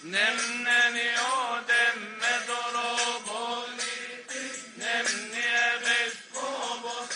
نمني يودم مضربوني نمني بسكوبو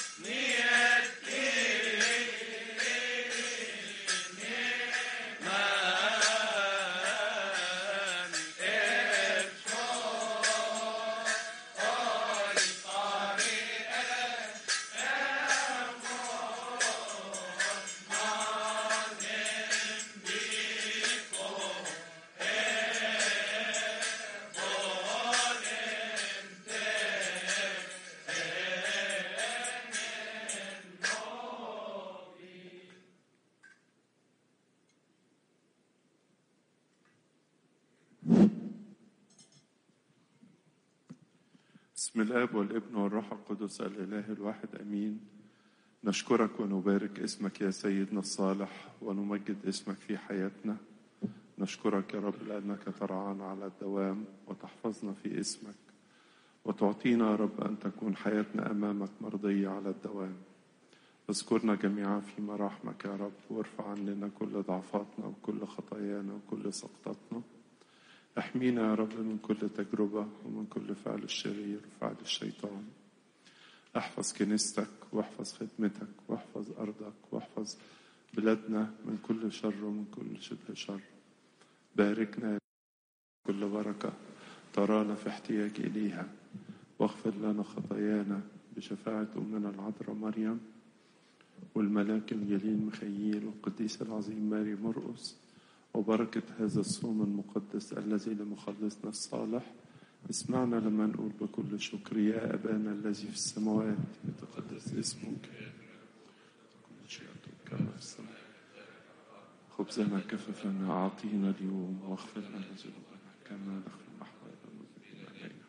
بسم الاب والابن والروح القدس الاله الواحد امين نشكرك ونبارك اسمك يا سيدنا الصالح ونمجد اسمك في حياتنا نشكرك يا رب لانك ترعانا على الدوام وتحفظنا في اسمك وتعطينا يا رب ان تكون حياتنا امامك مرضيه على الدوام اذكرنا جميعا في مراحمك يا رب وارفع عننا كل ضعفاتنا وكل خطايانا وكل سقطاتنا احمينا يا رب من كل تجربة ومن كل فعل الشرير وفعل الشيطان احفظ كنيستك واحفظ خدمتك واحفظ أرضك واحفظ بلادنا من كل شر ومن كل شبه شر باركنا يا كل بركة ترانا في احتياج إليها واغفر لنا خطايانا بشفاعة أمنا العذراء مريم والملاك الجليل مخيل والقديس العظيم ماري مرقس وبركة هذا الصوم المقدس الذي لمخلصنا الصالح اسمعنا لما نقول بكل شكر يا أبانا الذي في السماوات يتقدس اسمك كل شيء كما في السماء خبزنا كفف لنا أعطينا اليوم واغفر لنا ذنوبنا كما نغفر نحن أيضا المذنبين علينا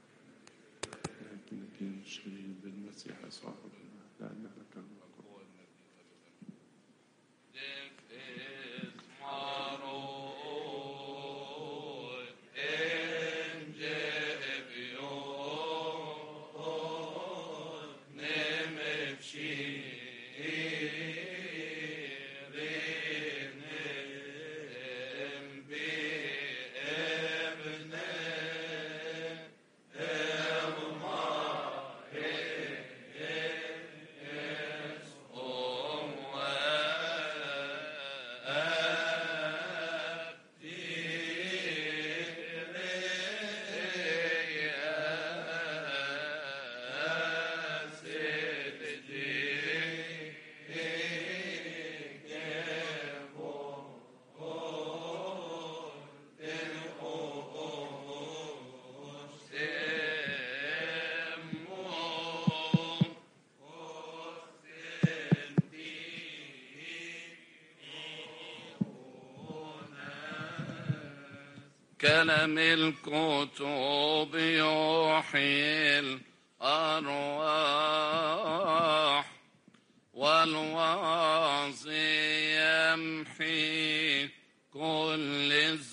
لكن الدين الشريف بالمسيح يسوع ربنا لأن لك الملك كلام الكتب يحيي الأرواح والوعظ يمحي كل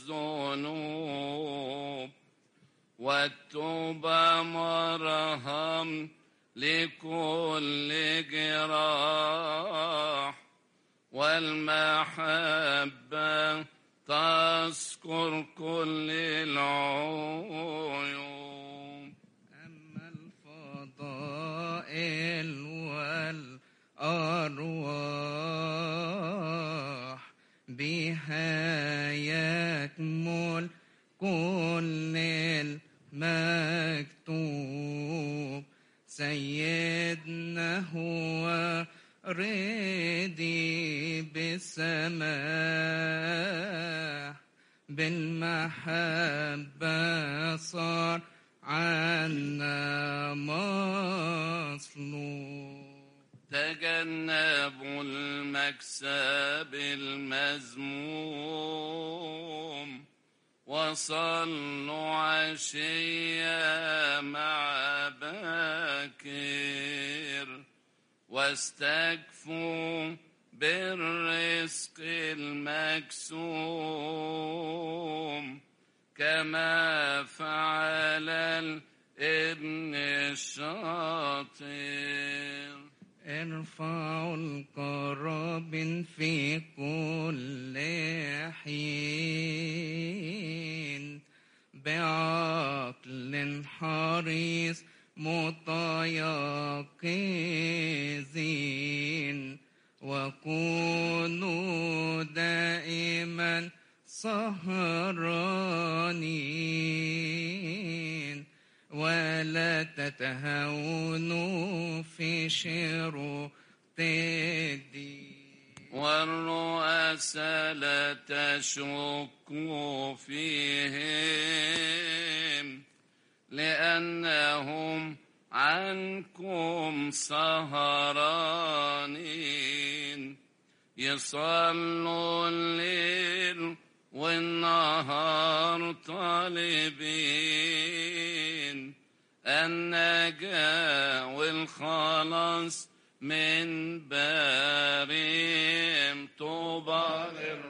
الذنوب والتوبة مرهم لكل جراح والمحبة تذكر كل العيوب أما الفضائل والأرواح بها يكمل كل المكتوب سيدنا هو ريدي بالسماح بالمحبة صار عنا مصلوب تجنبوا المكسب المذموم وصلوا عشية مع باكر واستكفوا بالرزق المكسوم كما فعل الابن الشاطر ارفعوا القرابين في كل حين متيقظين وكونوا دائما سهرانين ولا تتهاونوا في شروط الدين والرؤساء لا تشكوا فيهم لأنهم عنكم سهرانين يصلوا الليل والنهار طالبين النجاة والخلاص من بارم طوبى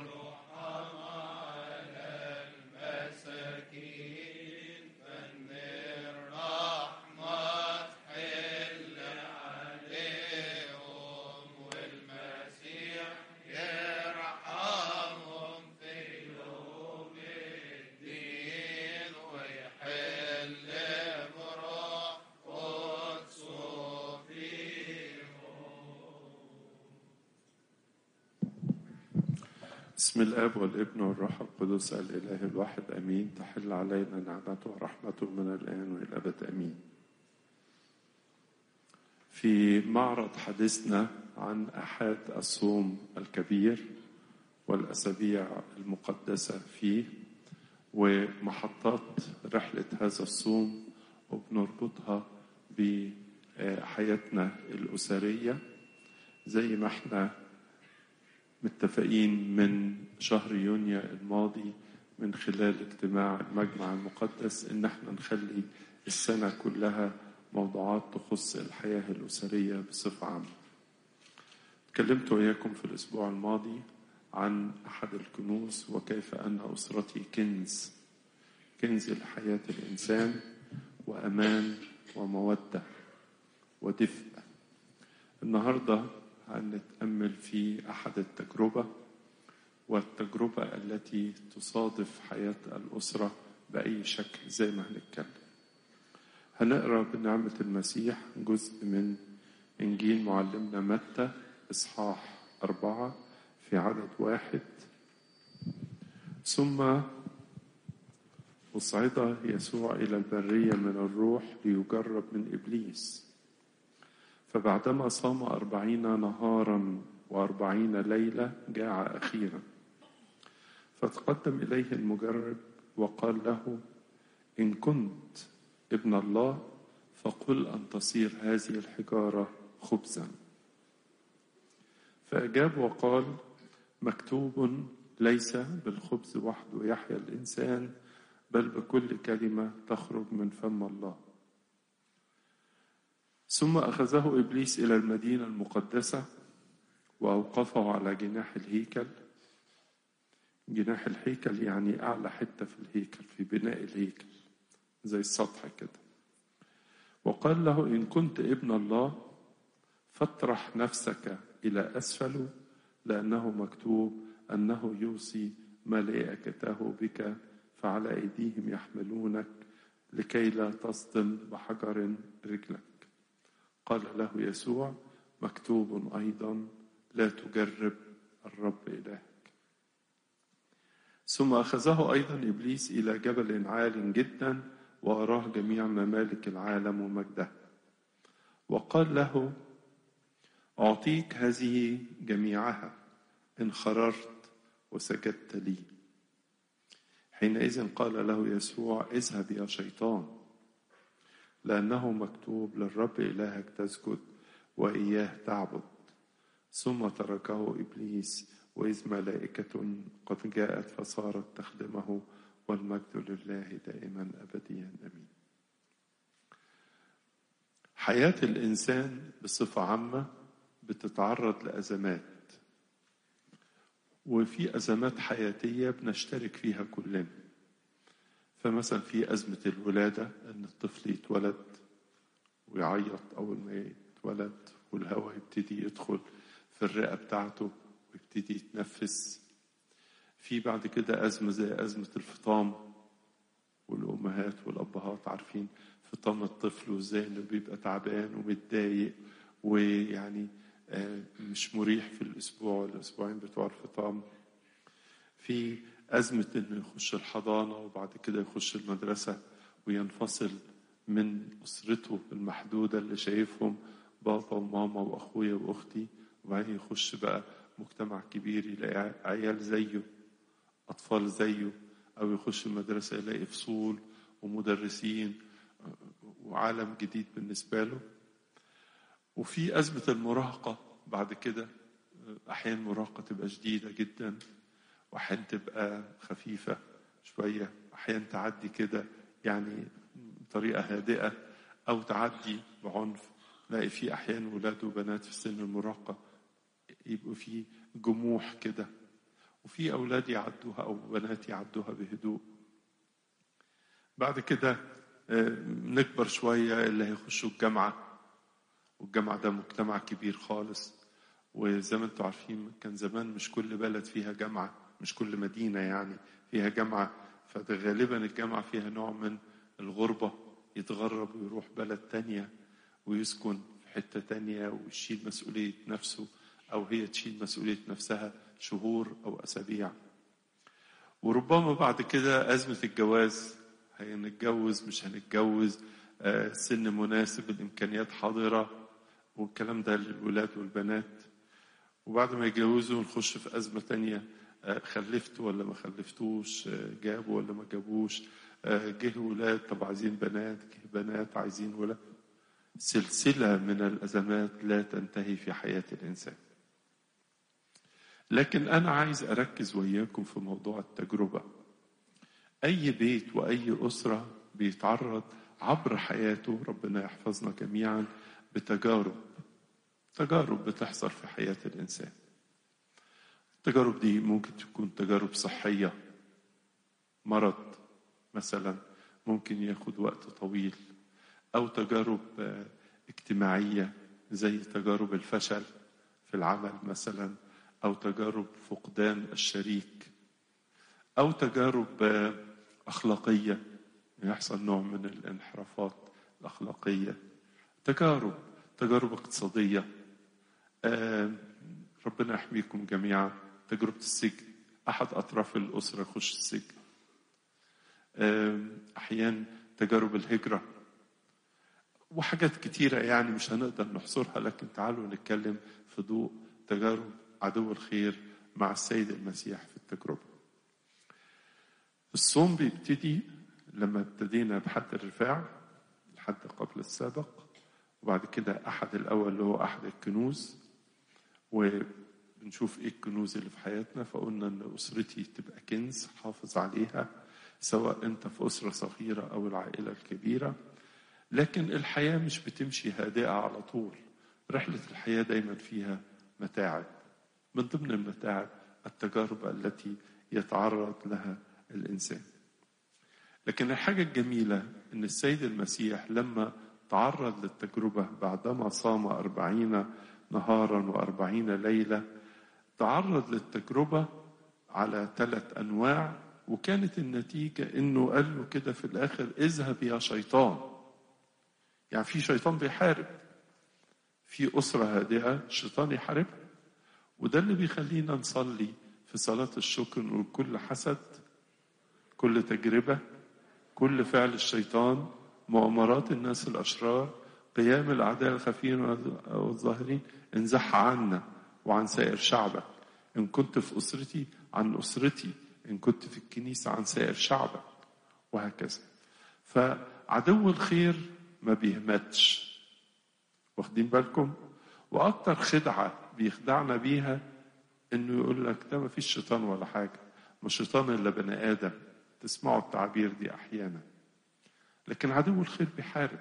بسم الاب والابن والروح القدس الاله الواحد امين تحل علينا نعمته ورحمته من الان والى الابد امين في معرض حديثنا عن احاد الصوم الكبير والاسابيع المقدسه فيه ومحطات رحله هذا الصوم وبنربطها بحياتنا الاسريه زي ما احنا متفقين من شهر يونيو الماضي من خلال اجتماع المجمع المقدس ان احنا نخلي السنة كلها موضوعات تخص الحياة الأسرية بصفة عامة تكلمت وإياكم في الأسبوع الماضي عن أحد الكنوز وكيف أن أسرتي كنز كنز لحياة الإنسان وأمان ومودة ودفء النهارده هنتأمل في أحد التجربة والتجربة التي تصادف حياة الأسرة بأي شكل زي ما هنتكلم هنقرأ بنعمة المسيح جزء من إنجيل معلمنا متى إصحاح أربعة في عدد واحد ثم أصعد يسوع إلى البرية من الروح ليجرب من إبليس فبعدما صام أربعين نهارا وأربعين ليلة جاع أخيرا فتقدم إليه المجرب وقال له إن كنت ابن الله فقل أن تصير هذه الحجارة خبزا فأجاب وقال مكتوب ليس بالخبز وحده يحيا الإنسان بل بكل كلمة تخرج من فم الله ثم أخذه إبليس إلى المدينة المقدسة وأوقفه على جناح الهيكل جناح الهيكل يعني أعلى حتة في الهيكل في بناء الهيكل زي السطح كده وقال له إن كنت ابن الله فاطرح نفسك إلى أسفل لأنه مكتوب أنه يوصي ملائكته بك فعلى أيديهم يحملونك لكي لا تصدم بحجر رجلك قال له يسوع مكتوب ايضا لا تجرب الرب الهك ثم اخذه ايضا ابليس الى جبل عال جدا واراه جميع ممالك العالم ومجده وقال له اعطيك هذه جميعها ان خررت وسجدت لي حينئذ قال له يسوع اذهب يا شيطان لأنه مكتوب للرب إلهك تسجد وإياه تعبد ثم تركه إبليس وإذ ملائكة قد جاءت فصارت تخدمه والمجد لله دائما أبديا أمين حياة الإنسان بصفة عامة بتتعرض لأزمات وفي أزمات حياتية بنشترك فيها كلنا فمثلا في أزمة الولادة أن الطفل يتولد ويعيط أول ما يتولد والهواء يبتدي يدخل في الرئة بتاعته ويبتدي يتنفس في بعد كده أزمة زي أزمة الفطام والأمهات والأبهات عارفين فطام الطفل وإزاي إنه بيبقى تعبان ومتضايق ويعني آه، مش مريح في الأسبوع ولا الأسبوعين بتوع الفطام في أزمة إنه يخش الحضانة وبعد كده يخش المدرسة وينفصل من أسرته المحدودة اللي شايفهم بابا وماما وأخويا وأختي وبعدين يخش بقى مجتمع كبير يلاقي عيال زيه أطفال زيه أو يخش المدرسة يلاقي فصول ومدرسين وعالم جديد بالنسبة له وفي أزمة المراهقة بعد كده أحيانا المراهقة تبقى شديدة جدا وأحيانا تبقى خفيفة شوية أحيانا تعدي كده يعني بطريقة هادئة أو تعدي بعنف تلاقي في أحيانا ولاد وبنات في سن المراهقة يبقوا في جموح كده وفي أولاد يعدوها أو بنات يعدوها بهدوء بعد كده آه، نكبر شوية اللي هيخشوا الجامعة والجامعة ده مجتمع كبير خالص وزي ما انتم عارفين كان زمان مش كل بلد فيها جامعة مش كل مدينة يعني فيها جامعة فده غالبا الجامعة فيها نوع من الغربة يتغرب ويروح بلد تانية ويسكن في حتة تانية ويشيل مسؤولية نفسه أو هي تشيل مسؤولية نفسها شهور أو أسابيع وربما بعد كده أزمة الجواز هنتجوز مش هنتجوز آه، سن مناسب الإمكانيات حاضرة والكلام ده للولاد والبنات وبعد ما يتجوزوا نخش في أزمة تانية آه، خلفت ولا ما خلفتوش آه، جابوا ولا ما جابوش آه، جه ولاد طب عايزين بنات جه بنات عايزين ولاد سلسلة من الأزمات لا تنتهي في حياة الإنسان لكن أنا عايز أركز وياكم في موضوع التجربة أي بيت وأي أسرة بيتعرض عبر حياته ربنا يحفظنا جميعا بتجارب تجارب بتحصل في حياة الإنسان التجارب دي ممكن تكون تجارب صحية مرض مثلا ممكن ياخد وقت طويل أو تجارب آه، اجتماعية زي تجارب الفشل في العمل مثلا أو تجارب فقدان الشريك أو تجارب آه، أخلاقية يحصل نوع من الانحرافات الأخلاقية تجارب تجارب اقتصادية آه، ربنا يحميكم جميعا تجربة السجن أحد أطراف الأسرة يخش السجن آه، أحيانا تجارب الهجرة وحاجات كتيرة يعني مش هنقدر نحصرها لكن تعالوا نتكلم في ضوء تجارب عدو الخير مع السيد المسيح في التجربة الصوم بيبتدي لما ابتدينا بحد الرفاع الحد قبل السابق وبعد كده أحد الأول اللي هو أحد الكنوز وبنشوف إيه الكنوز اللي في حياتنا فقلنا إن أسرتي تبقى كنز حافظ عليها سواء أنت في أسرة صغيرة أو العائلة الكبيرة لكن الحياة مش بتمشي هادئة على طول رحلة الحياة دايما فيها متاعب من ضمن المتاعب التجارب التي يتعرض لها الإنسان لكن الحاجة الجميلة أن السيد المسيح لما تعرض للتجربة بعدما صام أربعين نهارا وأربعين ليلة تعرض للتجربة على ثلاث أنواع وكانت النتيجة أنه قال له كده في الآخر اذهب يا شيطان يعني في شيطان بيحارب في أسرة هادئة الشيطان يحاربها وده اللي بيخلينا نصلي في صلاة الشكر نقول كل حسد كل تجربة كل فعل الشيطان مؤامرات الناس الأشرار قيام الأعداء الخفيين والظاهرين انزح عنا وعن سائر شعبك إن كنت في أسرتي عن أسرتي إن كنت في الكنيسة عن سائر شعبك وهكذا فعدو الخير ما بيهمتش واخدين بالكم وأكتر خدعة بيخدعنا بيها إنه يقول لك ده ما فيش شيطان ولا حاجة مش شيطان إلا بني آدم تسمعوا التعبير دي أحيانا لكن عدو الخير بيحارب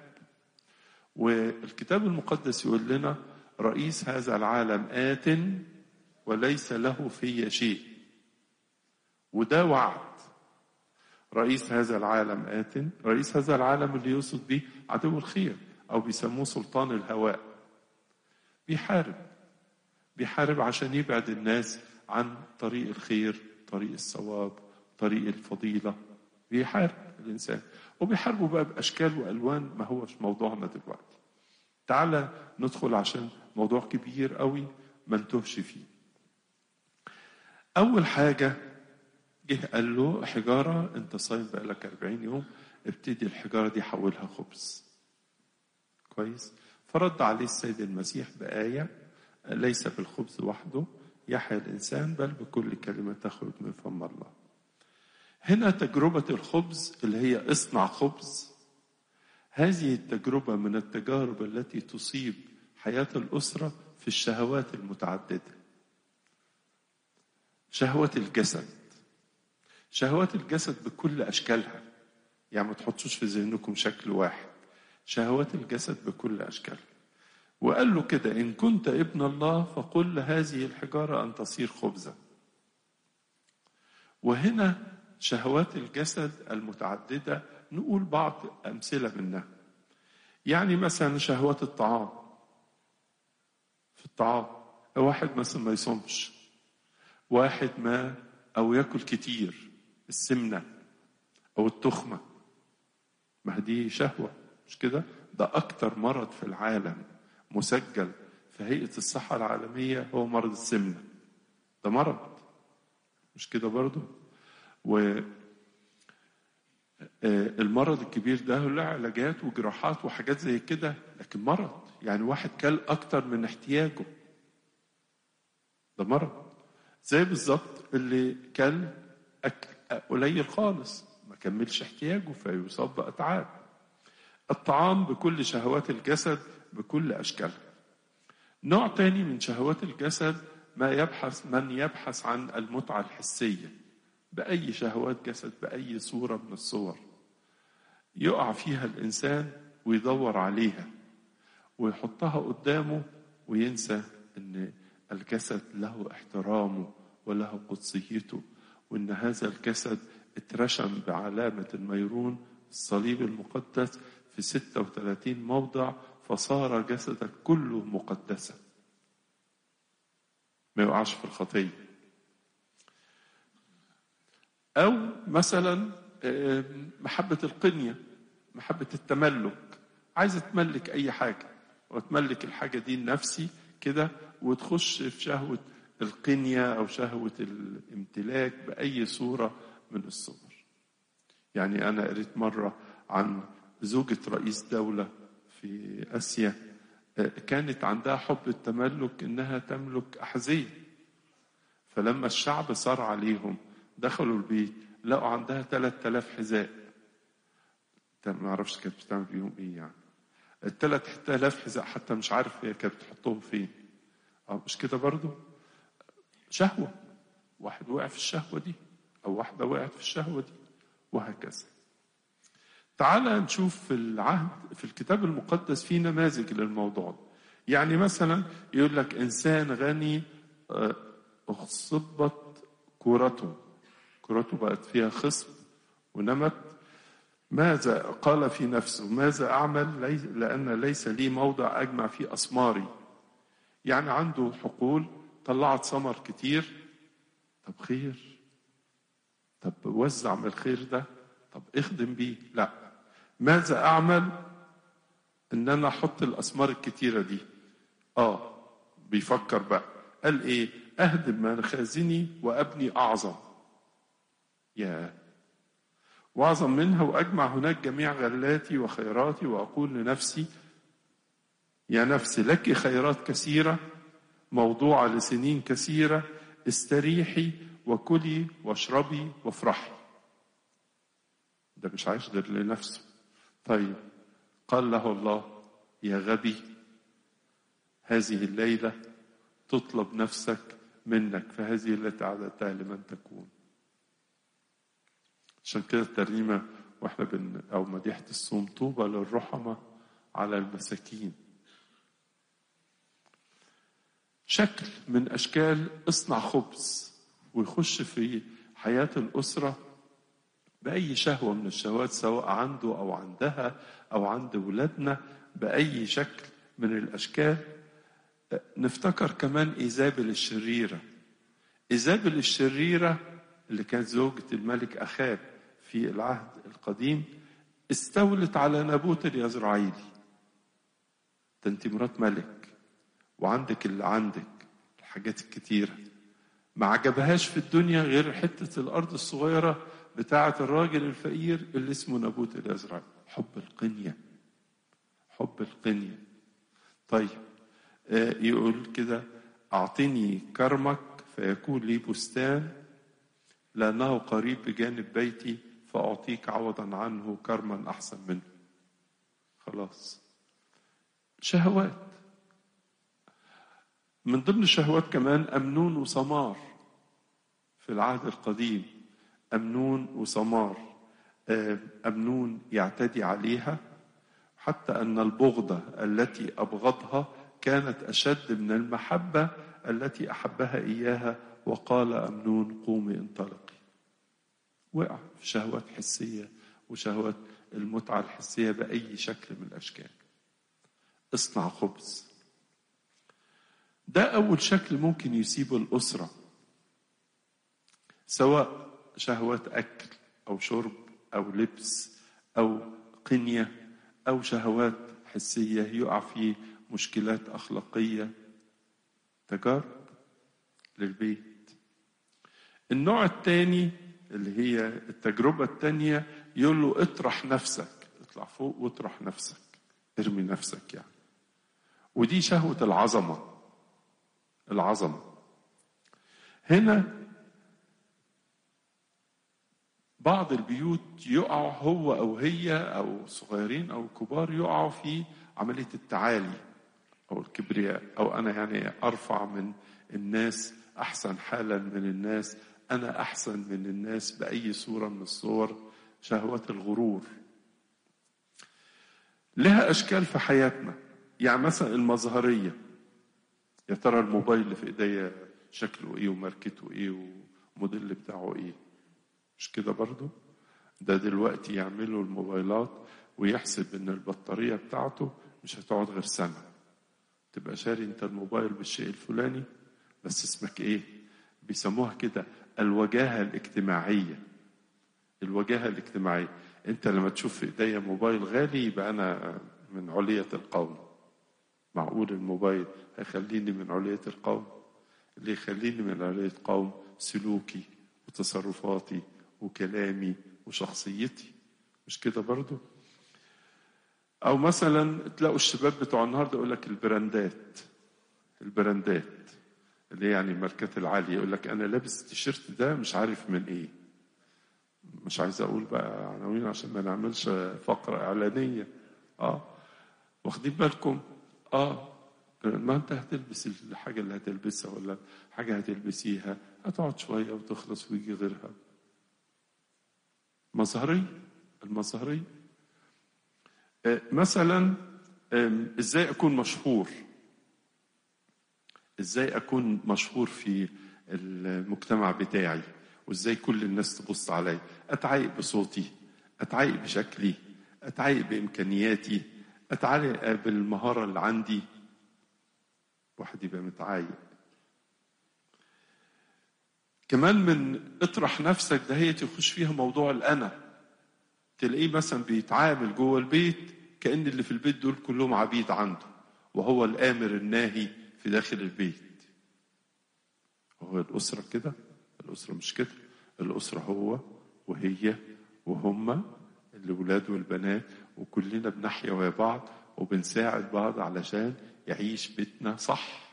والكتاب المقدس يقول لنا رئيس هذا العالم آت وليس له في شيء وده وعد رئيس هذا العالم آت رئيس هذا العالم اللي يقصد به عدو الخير أو بيسموه سلطان الهواء بيحارب بيحارب عشان يبعد الناس عن طريق الخير طريق الصواب طريق الفضيلة بيحارب الإنسان وبيحاربه بقى بأشكال وألوان ما هوش موضوعنا دلوقتي تعالى ندخل عشان موضوع كبير قوي ما نتوهش فيه أول حاجة جه قال له حجارة أنت صايم بقالك 40 يوم ابتدي الحجارة دي حولها خبز كويس فرد عليه السيد المسيح بآية ليس بالخبز وحده يحيا الإنسان بل بكل كلمة تخرج من فم الله هنا تجربة الخبز اللي هي اصنع خبز هذه التجربة من التجارب التي تصيب حياة الأسرة في الشهوات المتعددة شهوات الجسد شهوات الجسد بكل أشكالها يعني ما تحطوش في ذهنكم شكل واحد شهوات الجسد بكل أشكالها وقال له كده إن كنت ابن الله فقل هذه الحجارة أن تصير خبزا وهنا شهوات الجسد المتعددة نقول بعض أمثلة منها يعني مثلا شهوات الطعام في الطعام واحد مثلا ما يصومش واحد ما أو ياكل كتير السمنة أو التخمة ما دي شهوة مش كده ده أكتر مرض في العالم مسجل في هيئة الصحة العالمية هو مرض السمنة ده مرض مش كده برضو و المرض الكبير ده له علاجات وجراحات وحاجات زي كده لكن مرض يعني واحد كل أكتر من احتياجه ده مرض زي بالظبط اللي كل أكل قليل خالص ما كملش احتياجه فيصاب بأتعاب الطعام بكل شهوات الجسد بكل أشكالها نوع تاني من شهوات الجسد ما يبحث من يبحث عن المتعة الحسية بأي شهوات جسد بأي صورة من الصور يقع فيها الإنسان ويدور عليها ويحطها قدامه وينسى أن الجسد له احترامه وله قدسيته وأن هذا الجسد اترشم بعلامة الميرون الصليب المقدس في 36 موضع فصار جسدك كله مقدسا ما يقعش في الخطيه أو مثلا محبة القنية محبة التملك عايز تملك أي حاجة وتملك الحاجة دي لنفسي كده وتخش في شهوة القنية أو شهوة الامتلاك بأي صورة من الصور يعني أنا قريت مرة عن زوجة رئيس دولة في آسيا كانت عندها حب التملك إنها تملك أحذية فلما الشعب صار عليهم دخلوا البيت لقوا عندها 3000 حذاء ما اعرفش كانت بتعمل بيهم ايه يعني ال 3000 حذاء حتى مش عارف هي كانت بتحطهم فين اه مش كده برضو شهوة واحد وقع في الشهوة دي أو واحدة وقعت في الشهوة دي وهكذا تعال نشوف في العهد في الكتاب المقدس في نماذج للموضوع ده يعني مثلا يقول لك إنسان غني أخصبت كورته كرته بقت فيها خصب ونمت ماذا قال في نفسه ماذا أعمل لأن ليس لي موضع أجمع فيه أسماري يعني عنده حقول طلعت ثمر كتير طب خير طب وزع من الخير ده طب اخدم بيه لا ماذا أعمل إن أنا أحط الأسمار الكتيرة دي آه بيفكر بقى قال إيه أهدم مخازني وأبني أعظم يا واعظم منها واجمع هناك جميع غلاتي وخيراتي واقول لنفسي يا نفسي لك خيرات كثيره موضوعه لسنين كثيره استريحي وكلي واشربي وافرحي ده مش عايش غير لنفسه طيب قال له الله يا غبي هذه الليله تطلب نفسك منك فهذه التي اعددتها لمن تكون عشان كده الترنيمة واحنا بن أو مديحة الصوم طوبى للرحمة على المساكين شكل من أشكال اصنع خبز ويخش في حياة الأسرة بأي شهوة من الشهوات سواء عنده أو عندها أو عند ولادنا بأي شكل من الأشكال نفتكر كمان إيزابل الشريرة إيزابل الشريرة اللي كانت زوجة الملك أخاب في العهد القديم استولت على نابوت اليزرعيلي ده انت مرات ملك وعندك اللي عندك الحاجات الكتيرة ما عجبهاش في الدنيا غير حتة الأرض الصغيرة بتاعة الراجل الفقير اللي اسمه نابوت اليزرعيلي حب القنية حب القنية طيب آه، يقول كده أعطني كرمك فيكون لي بستان لأنه قريب بجانب بيتي فأعطيك عوضا عنه كرما أحسن منه خلاص شهوات من ضمن الشهوات كمان أمنون وسمار في العهد القديم أمنون وسمار آه، أمنون يعتدي عليها حتى أن البغضة التي أبغضها كانت أشد من المحبة التي أحبها إياها وقال أمنون قومي انطلقي وقع في شهوات حسية وشهوات المتعة الحسية بأي شكل من الأشكال اصنع خبز ده أول شكل ممكن يسيبه الأسرة سواء شهوات أكل أو شرب أو لبس أو قنية أو شهوات حسية يقع في مشكلات أخلاقية تجارب للبيت النوع الثاني اللي هي التجربة الثانية يقول له اطرح نفسك اطلع فوق واطرح نفسك ارمي نفسك يعني ودي شهوة العظمة العظمة هنا بعض البيوت يقع هو أو هي أو صغيرين أو كبار يقعوا في عملية التعالي أو الكبرياء أو أنا يعني أرفع من الناس أحسن حالا من الناس أنا أحسن من الناس بأي صورة من الصور شهوات الغرور لها أشكال في حياتنا يعني مثلا المظهرية يا ترى الموبايل اللي في ايديا شكله ايه وماركته ايه وموديل بتاعه ايه مش كده برضو ده دلوقتي يعملوا الموبايلات ويحسب ان البطارية بتاعته مش هتقعد غير سنة تبقى شاري انت الموبايل بالشيء الفلاني بس اسمك ايه بيسموها كده الوجاهة الاجتماعية الوجاهة الاجتماعية انت لما تشوف في ايديا موبايل غالي يبقى انا من علية القوم معقول الموبايل هيخليني من علية القوم اللي يخليني من علية القوم سلوكي وتصرفاتي وكلامي وشخصيتي مش كده برضو او مثلا تلاقوا الشباب بتوع النهارده يقول لك البراندات البراندات اللي يعني الماركات العاليه يقول لك انا لابس التيشيرت ده مش عارف من ايه مش عايز اقول بقى عناوين عشان ما نعملش فقره اعلانيه اه واخدين بالكم اه ما انت هتلبس الحاجه اللي هتلبسها ولا حاجه هتلبسيها هتقعد شويه وتخلص ويجي غيرها مظهري المظهري آه، مثلا آم، ازاي اكون مشهور ازاي اكون مشهور في المجتمع بتاعي وازاي كل الناس تبص علي اتعايق بصوتي اتعايق بشكلي اتعايق بامكانياتي اتعايق بالمهاره اللي عندي واحد يبقى متعايق كمان من اطرح نفسك ده هي تخش فيها موضوع الانا تلاقيه مثلا بيتعامل جوه البيت كأن اللي في البيت دول كلهم عبيد عنده وهو الآمر الناهي في داخل البيت هو الأسرة كده الأسرة مش كده الأسرة هو وهي وهما الأولاد والبنات وكلنا بنحيا ويا بعض وبنساعد بعض علشان يعيش بيتنا صح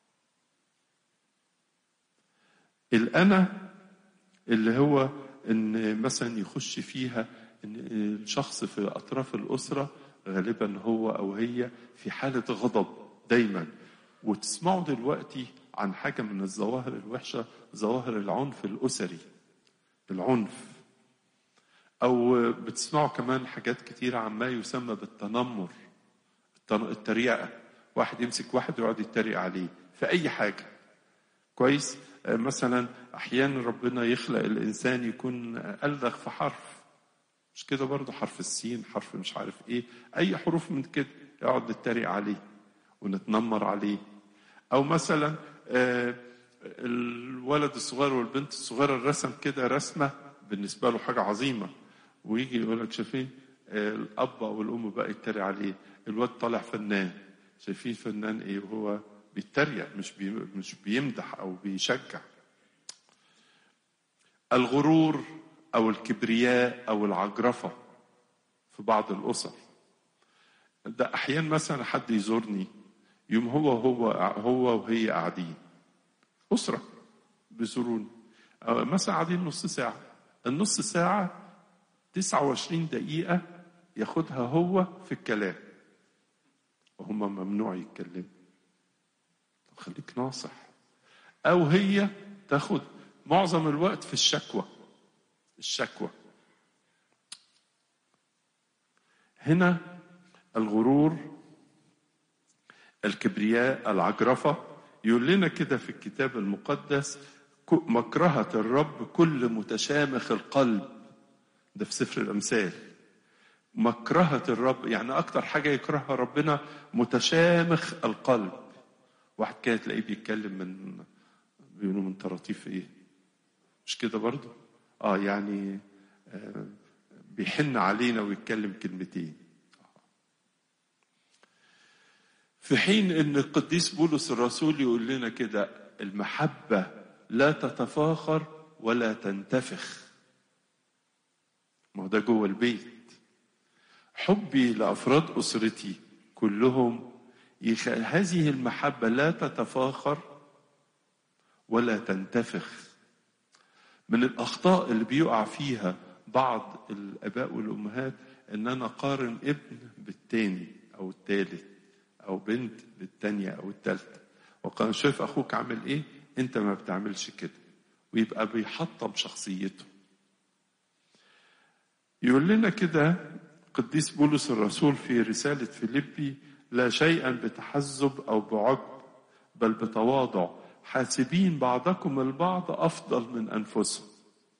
الأنا اللي هو إن مثلا يخش فيها إن الشخص في أطراف الأسرة غالبا هو أو هي في حالة غضب دايما وتسمعوا دلوقتي عن حاجة من الظواهر الوحشة ظواهر العنف الأسري العنف أو بتسمعوا كمان حاجات كتيرة عن ما يسمى بالتنمر التن- التريقة واحد يمسك واحد ويقعد يتريق عليه في أي حاجة كويس آه، مثلا أحيانا ربنا يخلق الإنسان يكون ألدغ في حرف مش كده برضه حرف السين حرف مش عارف ايه اي حروف من كده يقعد نتريق عليه ونتنمر عليه او مثلا آه، الولد الصغير والبنت الصغيره الرسم كده رسمه بالنسبه له حاجه عظيمه ويجي يقول لك شايفين آه، الاب او الام بقى يتريق عليه الواد طالع فنان شايفين فنان ايه وهو بيتريق مش بي مش بيمدح او بيشجع الغرور او الكبرياء او العجرفه في بعض الاسر ده احيانا مثلا حد يزورني يوم هو هو هو وهي قاعدين اسره بيزوروني أو مثلا قاعدين نص ساعه النص ساعه 29 دقيقه ياخدها هو في الكلام وهم ممنوع يتكلموا طب خليك ناصح او هي تاخد معظم الوقت في الشكوى الشكوى هنا الغرور الكبرياء العجرفة يقول لنا كده في الكتاب المقدس ك- مكرهة الرب كل متشامخ القلب ده في سفر الأمثال مكرهة الرب يعني أكتر حاجة يكرهها ربنا متشامخ القلب واحد كده تلاقيه بيتكلم من بيقولوا من طراطيف ايه مش كده برضو اه يعني آه بيحن علينا ويتكلم كلمتين في حين ان القديس بولس الرسول يقول لنا كده المحبة لا تتفاخر ولا تنتفخ ما هو ده جوه البيت حبي لأفراد أسرتي كلهم يخ... هذه المحبة لا تتفاخر ولا تنتفخ من الأخطاء اللي بيقع فيها بعض الآباء والأمهات إن أنا أقارن ابن بالتاني أو التالت أو بنت بالتانية أو التالتة وقال شايف أخوك عامل إيه أنت ما بتعملش كده ويبقى بيحطم شخصيته يقول لنا كده قديس بولس الرسول في رسالة فيليبي لا شيئا بتحزب أو بعجب بل بتواضع حاسبين بعضكم البعض أفضل من أنفسهم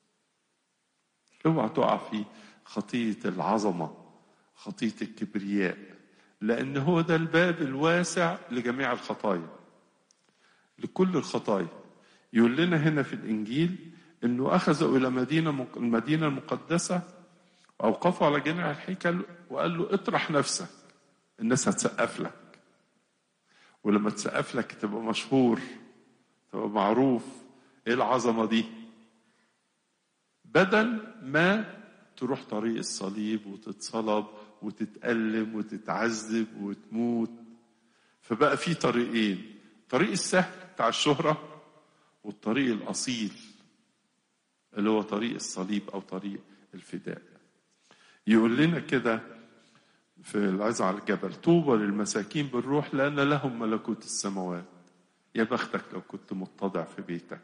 اوعى تقع في خطية العظمة خطية الكبرياء لأن هو ده الباب الواسع لجميع الخطايا لكل الخطايا يقول لنا هنا في الإنجيل أنه أخذوا إلى مدينة المدينة المقدسة وأوقفوا على جناح الهيكل وقال له اطرح نفسك الناس هتسقف لك ولما تسقف لك تبقى مشهور تبقى معروف ايه العظمه دي بدل ما تروح طريق الصليب وتتصلب وتتألم وتتعذب وتموت فبقى في طريقين طريق السهل بتاع الشهرة والطريق الأصيل اللي هو طريق الصليب أو طريق الفداء يقول لنا كده في العظة على الجبل طوبى للمساكين بالروح لأن لهم ملكوت السماوات يا بختك لو كنت متضع في بيتك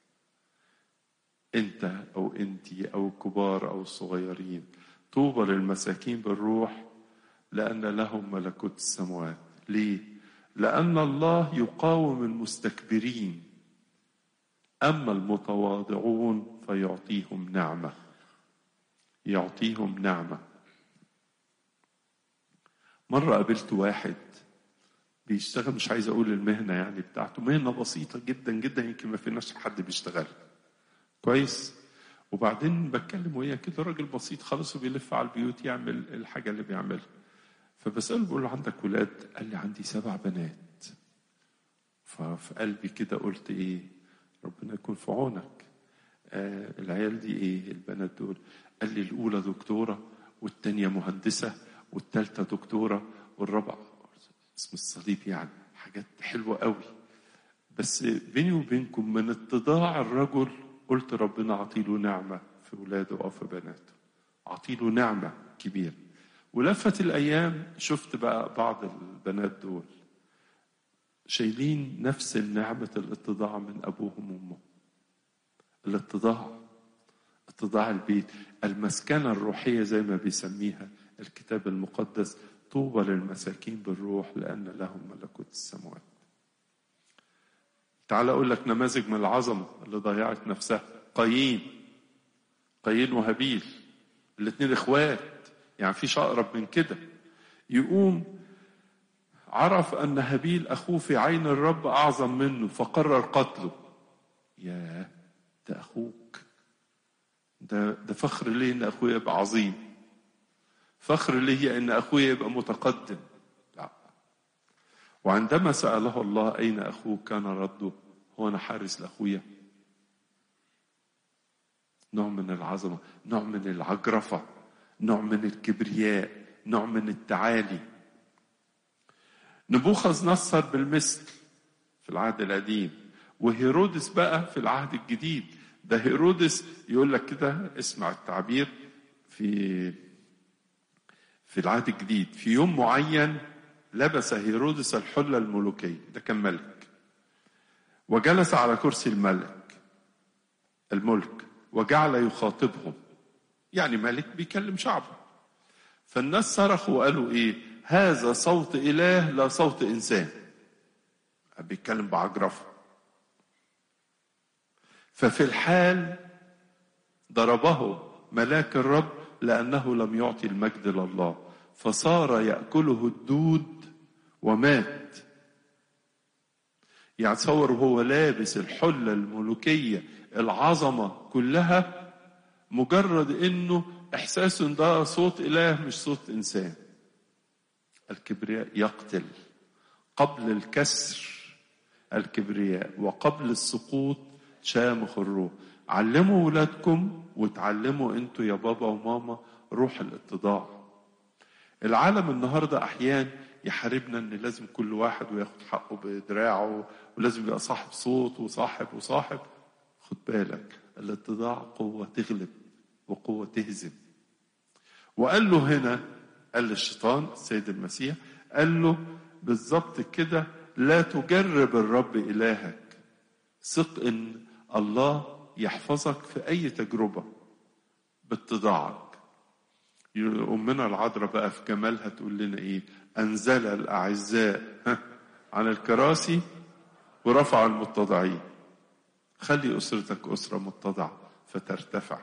انت او انتي او الكبار او الصغيرين طوبى للمساكين بالروح لان لهم ملكوت السماوات ليه لان الله يقاوم المستكبرين اما المتواضعون فيعطيهم نعمه يعطيهم نعمه مره قابلت واحد بيشتغل مش عايز اقول المهنه يعني بتاعته مهنه بسيطه جدا جدا يمكن ما فيناش حد بيشتغل كويس وبعدين بتكلم وهي كده راجل بسيط خالص وبيلف على البيوت يعمل الحاجه اللي بيعملها فبسأله بقول له عندك ولاد قال لي عندي سبع بنات ففي قلبي كده قلت ايه ربنا يكون في عونك آه العيال دي ايه البنات دول قال لي الاولى دكتوره والتانيه مهندسه والتالته دكتوره والرابعه اسم الصليب يعني حاجات حلوة قوي بس بيني وبينكم من اتضاع الرجل قلت ربنا عطيله نعمة في ولاده أو في بناته عطيله نعمة كبيرة ولفت الأيام شفت بقى بعض البنات دول شايلين نفس نعمة الاتضاع من أبوهم وأمهم الاتضاع اتضاع البيت المسكنة الروحية زي ما بيسميها الكتاب المقدس طوبى للمساكين بالروح لأن لهم ملكوت السماوات تعال أقول لك نماذج من العظمة اللي ضيعت نفسها قايين قايين وهابيل الاثنين اخوات يعني فيش أقرب من كده يقوم عرف أن هابيل أخوه في عين الرب أعظم منه فقرر قتله يا ده أخوك ده ده فخر ليه ان اخويا يبقى عظيم فخر ليه ان اخويا يبقى متقدم لا وعندما ساله الله اين اخوك كان رده هو انا حارس لاخويا نوع من العظمه نوع من العجرفه نوع من الكبرياء نوع من التعالي نبوخذ نصر بالمثل في العهد القديم وهيرودس بقى في العهد الجديد ده هيرودس يقول لك كده اسمع التعبير في في العهد الجديد في يوم معين لبس هيرودس الحلة الملوكية ده كان ملك وجلس على كرسي الملك الملك وجعل يخاطبهم يعني ملك بيكلم شعبه فالناس صرخوا وقالوا ايه هذا صوت اله لا صوت انسان بيتكلم بعجرفه ففي الحال ضربه ملاك الرب لانه لم يعطي المجد لله فصار ياكله الدود ومات يعني تصور وهو لابس الحله الملوكيه العظمه كلها مجرد انه احساسه ان ده صوت اله مش صوت انسان الكبرياء يقتل قبل الكسر الكبرياء وقبل السقوط شامخ الروح علموا ولادكم وتعلموا انتوا يا بابا وماما روح الاتضاع العالم النهارده احيان يحاربنا ان لازم كل واحد وياخد حقه بدراعه ولازم يبقى صاحب صوت وصاحب وصاحب خد بالك الاتضاع قوه تغلب وقوه تهزم وقال له هنا قال للشيطان السيد المسيح قال له بالظبط كده لا تجرب الرب إلهك ثق إن الله يحفظك في أي تجربة باتضاعك أمنا العذراء بقى في جمالها تقول لنا إيه أنزل الأعزاء عن الكراسي ورفع المتضعين خلي أسرتك أسرة متضعة فترتفع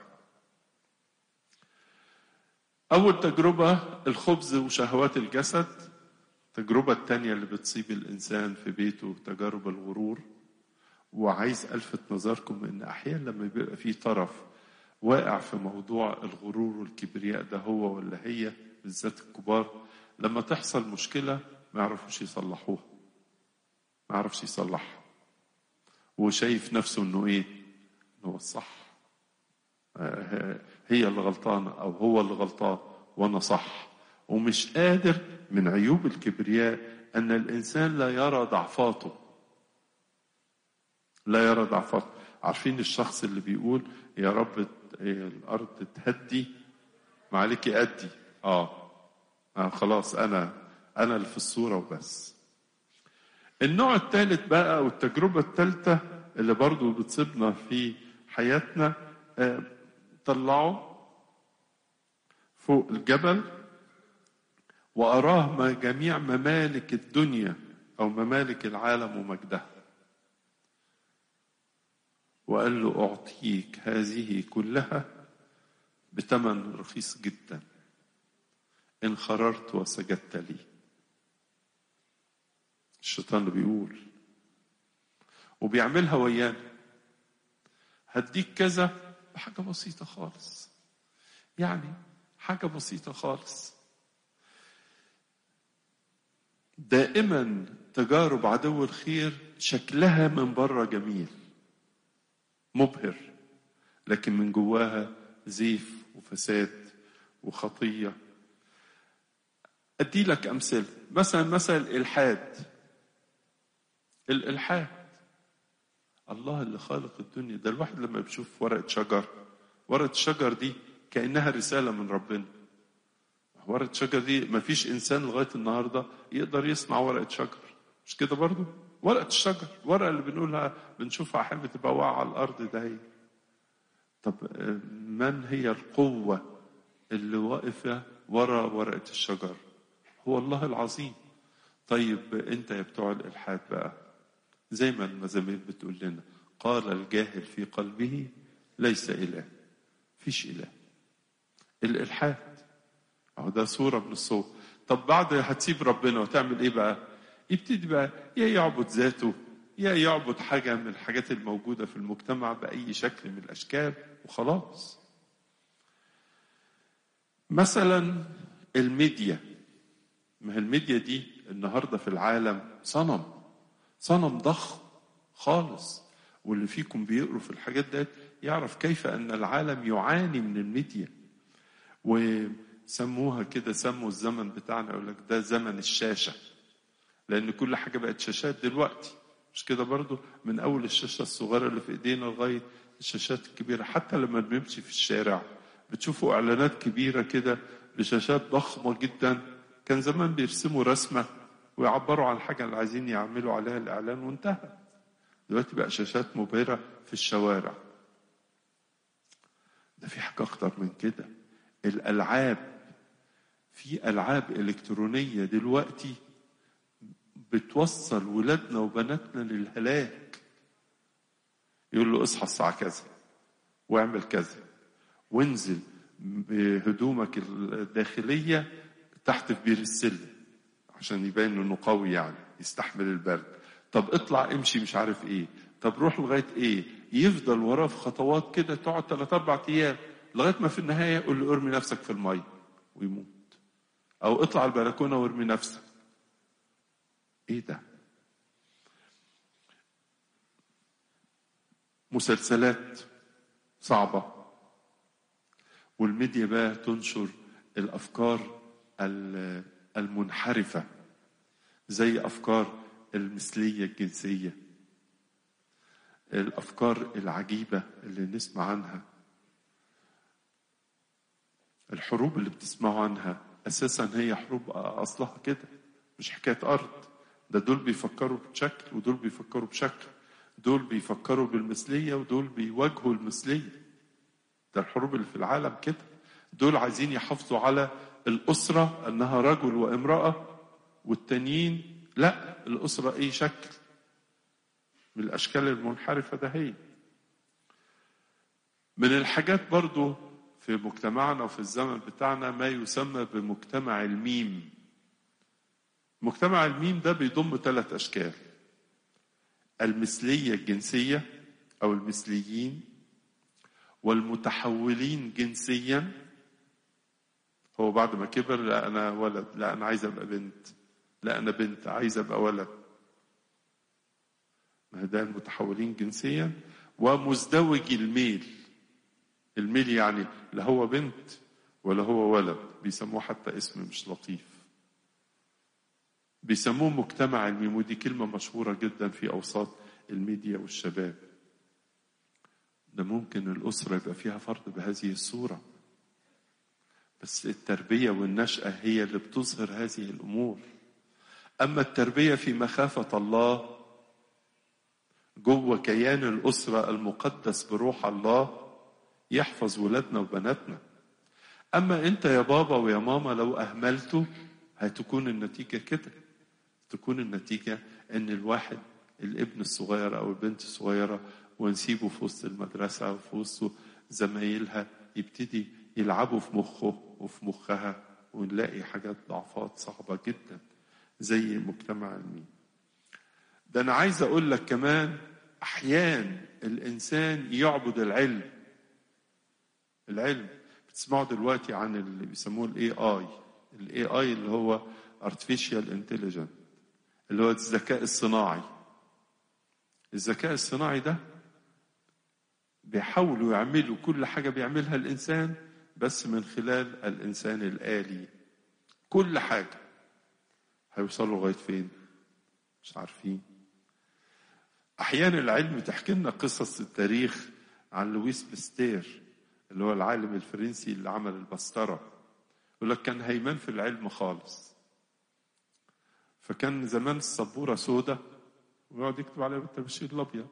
أول تجربة الخبز وشهوات الجسد التجربة التانية اللي بتصيب الإنسان في بيته تجارب الغرور وعايز ألفت نظركم إن أحيانا لما بيبقى في طرف واقع في موضوع الغرور والكبرياء ده هو ولا هي بالذات الكبار لما تحصل مشكلة ما يعرفوش يصلحوها ما يعرفش يصلحها وشايف نفسه إنه إيه؟ إنه هو الصح هي اللي غلطانة أو هو اللي غلطان وأنا صح ومش قادر من عيوب الكبرياء أن الإنسان لا يرى ضعفاته لا يرى ضعفاته عارفين الشخص اللي بيقول يا رب الأرض تهدي ما عليك أدي آه. آه خلاص أنا أنا اللي في الصورة وبس النوع الثالث بقى والتجربة الثالثة اللي برضو بتصيبنا في حياتنا آه طلعوا فوق الجبل وأراه ما جميع ممالك الدنيا أو ممالك العالم ومجدها وقال له أعطيك هذه كلها بثمن رخيص جدا إن خررت وسجدت لي الشيطان اللي بيقول وبيعملها ويانا هديك كذا بحاجة بسيطة خالص يعني حاجة بسيطة خالص دائما تجارب عدو الخير شكلها من بره جميل مبهر لكن من جواها زيف وفساد وخطيه ادي لك امثله مثلا مثلا الالحاد الالحاد الله اللي خالق الدنيا ده الواحد لما بيشوف ورقه شجر ورقه الشجر دي كانها رساله من ربنا ورقة الشجر دي ما فيش إنسان لغاية النهاردة يقدر يصنع ورقة شجر مش كده برضو ورقة الشجر الورقة اللي بنقولها بنشوفها أحيانا بتبقى واقعة على الأرض ده هي طب من هي القوة اللي واقفة ورا ورقة الشجر هو الله العظيم طيب أنت يا بتوع الإلحاد بقى زي ما المزامير بتقول لنا قال الجاهل في قلبه ليس إله فيش إله الإلحاد اهو ده صوره من الصور طب بعد هتسيب ربنا وتعمل ايه بقى يبتدي بقى يا يعبد ذاته يا يعبد حاجه من الحاجات الموجوده في المجتمع باي شكل من الاشكال وخلاص مثلا الميديا ما هي الميديا دي النهارده في العالم صنم صنم ضخم خالص واللي فيكم بيقروا في الحاجات ديت يعرف كيف ان العالم يعاني من الميديا وسموها كده سموا الزمن بتاعنا يقول لك ده زمن الشاشه لان كل حاجه بقت شاشات دلوقتي مش كده برضو من اول الشاشه الصغيره اللي في ايدينا لغايه الشاشات الكبيره حتى لما بنمشي في الشارع بتشوفوا اعلانات كبيره كده لشاشات ضخمه جدا كان زمان بيرسموا رسمه ويعبروا عن الحاجه اللي عايزين يعملوا عليها الاعلان وانتهى دلوقتي بقى شاشات مبهره في الشوارع ده في حاجه اكتر من كده الالعاب في العاب الكترونيه دلوقتي بتوصل ولادنا وبناتنا للهلاك يقول له اصحى الساعه كذا واعمل كذا وانزل بهدومك الداخليه تحت في بير السلم عشان يبين انه قوي يعني يستحمل البرد طب اطلع امشي مش عارف ايه طب روح لغايه ايه يفضل وراه في خطوات كده تقعد ثلاث اربع ايام لغايه ما في النهايه يقول له ارمي نفسك في الميه ويموت او اطلع البلكونه وارمي نفسك ايه ده مسلسلات صعبه والميديا بقى تنشر الافكار المنحرفه زي افكار المثليه الجنسيه الافكار العجيبه اللي نسمع عنها الحروب اللي بتسمعوا عنها اساسا هي حروب اصلها كده مش حكايه ارض ده دول بيفكروا بشكل ودول بيفكروا بشكل دول بيفكروا بالمثليه ودول بيواجهوا المثليه ده الحروب اللي في العالم كده دول عايزين يحافظوا على الاسره انها رجل وامراه والتانيين لا الاسره اي شكل من الاشكال المنحرفه ده هي من الحاجات برضو في مجتمعنا وفي الزمن بتاعنا ما يسمى بمجتمع الميم مجتمع الميم ده بيضم ثلاث اشكال المثليه الجنسيه او المثليين والمتحولين جنسيا هو بعد ما كبر لا انا ولد لا انا عايز ابقى بنت لا انا بنت عايز ابقى ولد ما ده المتحولين جنسيا ومزدوج الميل الميل يعني لا هو بنت ولا هو ولد بيسموه حتى اسم مش لطيف بيسموه مجتمع الميم ودي كلمة مشهورة جدا في أوساط الميديا والشباب ده ممكن الأسرة يبقى فيها فرد بهذه الصورة بس التربية والنشأة هي اللي بتظهر هذه الأمور أما التربية في مخافة الله جوه كيان الأسرة المقدس بروح الله يحفظ ولادنا وبناتنا أما أنت يا بابا ويا ماما لو أهملته هتكون النتيجة كده تكون النتيجة إن الواحد الابن الصغير أو البنت الصغيرة ونسيبه في وسط المدرسة أو في وسط زمايلها يبتدي يلعبوا في مخه وفي مخها ونلاقي حاجات ضعفات صعبة جدا زي مجتمع المين ده أنا عايز أقول لك كمان أحيان الإنسان يعبد العلم العلم بتسمعوا دلوقتي عن اللي بيسموه الاي اي الاي اي اللي هو artificial intelligence اللي هو الذكاء الصناعي الذكاء الصناعي ده بيحاولوا يعملوا كل حاجة بيعملها الإنسان بس من خلال الإنسان الآلي كل حاجة هيوصلوا لغاية فين مش عارفين أحيانا العلم تحكي لنا قصص التاريخ عن لويس بستير اللي هو العالم الفرنسي اللي عمل البسطرة يقول لك كان هيمان في العلم خالص فكان زمان السبورة سودة ويقعد يكتب عليها بالتبشير الأبيض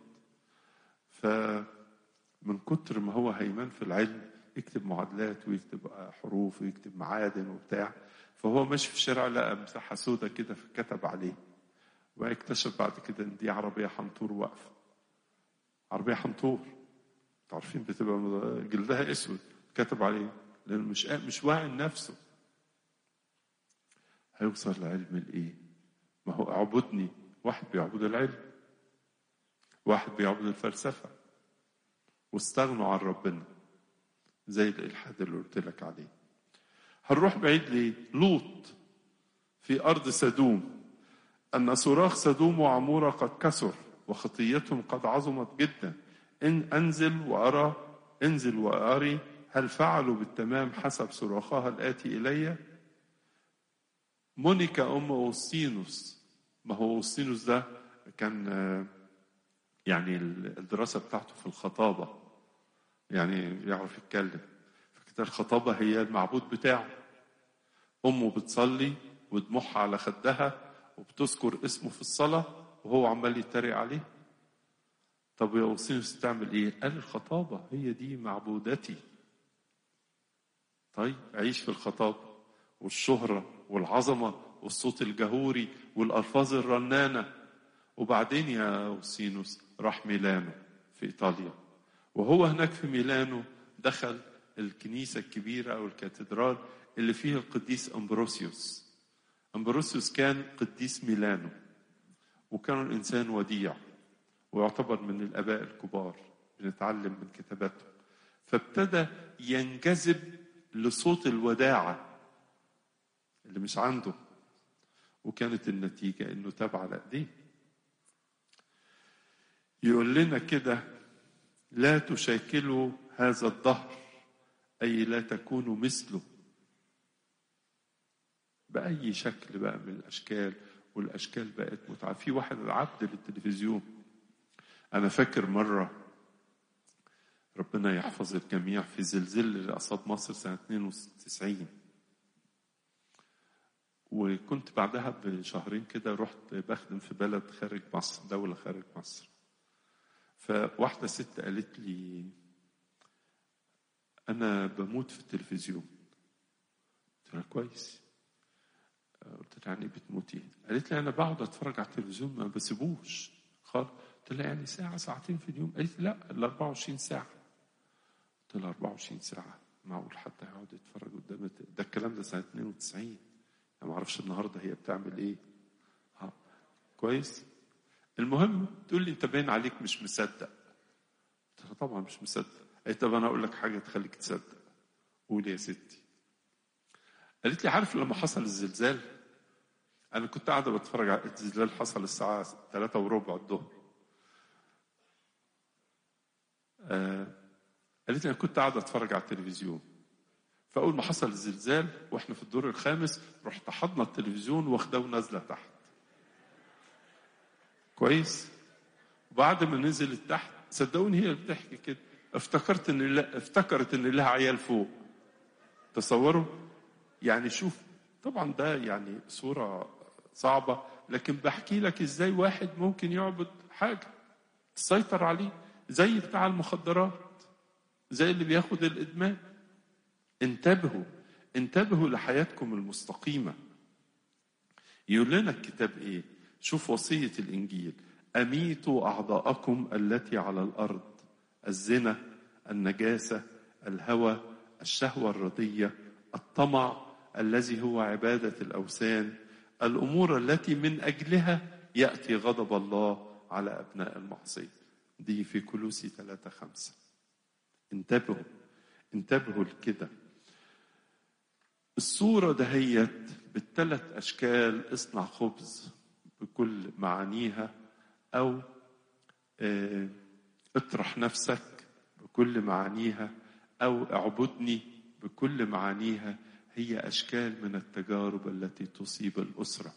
فمن كتر ما هو هيمان في العلم يكتب معادلات ويكتب حروف ويكتب معادن وبتاع فهو ماشي في الشارع لقى مساحة سودة كده فكتب عليه واكتشف بعد كده ان دي عربية حنطور واقفة عربية حنطور عارفين بتبقى جلدها اسود كتب عليه لانه مش مش واعي لنفسه هيوصل لعلم الايه ما هو اعبدني واحد بيعبد العلم واحد بيعبد الفلسفه واستغنوا عن ربنا زي الالحاد اللي قلت لك عليه هنروح بعيد ليه لوط في أرض سدوم أن صراخ سدوم وعمورة قد كثر وخطيتهم قد عظمت جدا إن أنزل وأرى انزل وأري هل فعلوا بالتمام حسب صراخها الآتي إلي مونيكا أم أوسطينوس ما هو أوسطينوس ده كان آه، يعني الدراسة بتاعته في الخطابة يعني يعرف يتكلم فكده الخطابة هي المعبود بتاعه أمه بتصلي ودموعها على خدها وبتذكر اسمه في الصلاة وهو عمال يتريق عليه طب يا أوسينوس تعمل إيه؟ قال الخطابة هي دي معبودتي طيب عيش في الخطابة والشهرة والعظمة والصوت الجهوري والألفاظ الرنانة وبعدين يا أوسينوس راح ميلانو في إيطاليا وهو هناك في ميلانو دخل الكنيسة الكبيرة أو الكاتدرال اللي فيها القديس أمبروسيوس أمبروسيوس كان قديس ميلانو وكان إنسان وديع ويعتبر من الآباء الكبار بنتعلم من كتاباته فابتدى ينجذب لصوت الوداعة اللي مش عنده وكانت النتيجة إنه تاب على إيديه يقول لنا كده لا تشاكلوا هذا الدهر أي لا تكونوا مثله بأي شكل بقى من الأشكال والأشكال بقت متعة في واحد عبد للتلفزيون أنا فاكر مرة ربنا يحفظ الجميع في زلزال اللي أصاب مصر سنة 92 وكنت بعدها بشهرين كده رحت بخدم في بلد خارج مصر دولة خارج مصر فواحدة ست قالت لي أنا بموت في التلفزيون قلت لها كويس قلت لها يعني بتموتي قالت لي أنا بقعد أتفرج على التلفزيون ما بسيبوش خالص قلت لها يعني ساعة ساعتين في اليوم قالت لي لا ال 24 ساعة قلت لها 24 ساعة معقول حد هيقعد يتفرج قدام الت- ده الكلام ده سنة 92 أنا ما أعرفش النهاردة هي بتعمل إيه ها كويس المهم تقول لي أنت باين عليك مش مصدق قلت لها طبعا مش مصدق قالت طب أنا أقول لك حاجة تخليك تصدق قولي يا ستي قالت لي عارف لما حصل الزلزال أنا كنت قاعدة بتفرج على الزلزال حصل الساعة 3 وربع الظهر آه قالت لي انا كنت قاعده اتفرج على التلفزيون فاول ما حصل الزلزال واحنا في الدور الخامس رحت حضنا التلفزيون واخداه ونازله تحت كويس وبعد ما نزلت تحت صدقوني هي اللي بتحكي كده افتكرت ان لا افتكرت ان لها عيال فوق تصوروا يعني شوف طبعا ده يعني صوره صعبه لكن بحكي لك ازاي واحد ممكن يعبد حاجه تسيطر عليه زي بتاع المخدرات زي اللي بياخد الادمان انتبهوا انتبهوا لحياتكم المستقيمه يقول لنا الكتاب ايه شوف وصيه الانجيل اميتوا اعضاءكم التي على الارض الزنا النجاسه الهوى الشهوه الرديه الطمع الذي هو عباده الاوثان الامور التي من اجلها ياتي غضب الله على ابناء المعصيه دي في كلوسي 3 5 انتبهوا انتبهوا لكده الصورة دهيت بالثلاث أشكال اصنع خبز بكل معانيها أو اه اطرح نفسك بكل معانيها أو اعبدني بكل معانيها هي أشكال من التجارب التي تصيب الأسرة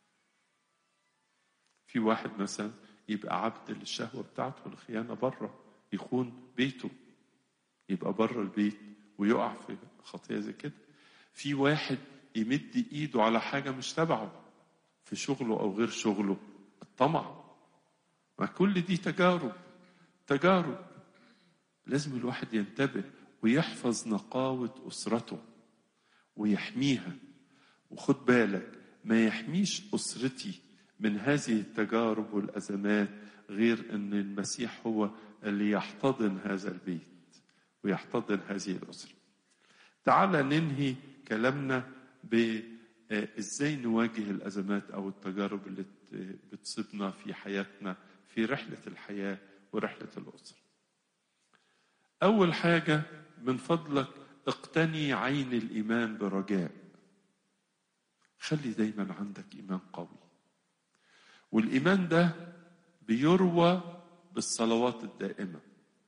في واحد مثلا يبقى عبد للشهوة بتاعته الخيانة بره يخون بيته يبقى بره البيت ويقع في خطية زي كده في واحد يمد ايده على حاجة مش تبعه في شغله او غير شغله الطمع ما كل دي تجارب تجارب لازم الواحد ينتبه ويحفظ نقاوة أسرته ويحميها وخد بالك ما يحميش أسرتي من هذه التجارب والأزمات غير أن المسيح هو اللي يحتضن هذا البيت ويحتضن هذه الأسرة تعال ننهي كلامنا بإزاي نواجه الأزمات أو التجارب اللي بتصيبنا في حياتنا في رحلة الحياة ورحلة الأسرة أول حاجة من فضلك اقتني عين الإيمان برجاء خلي دايما عندك إيمان قوي والإيمان ده بيروى بالصلوات الدائمة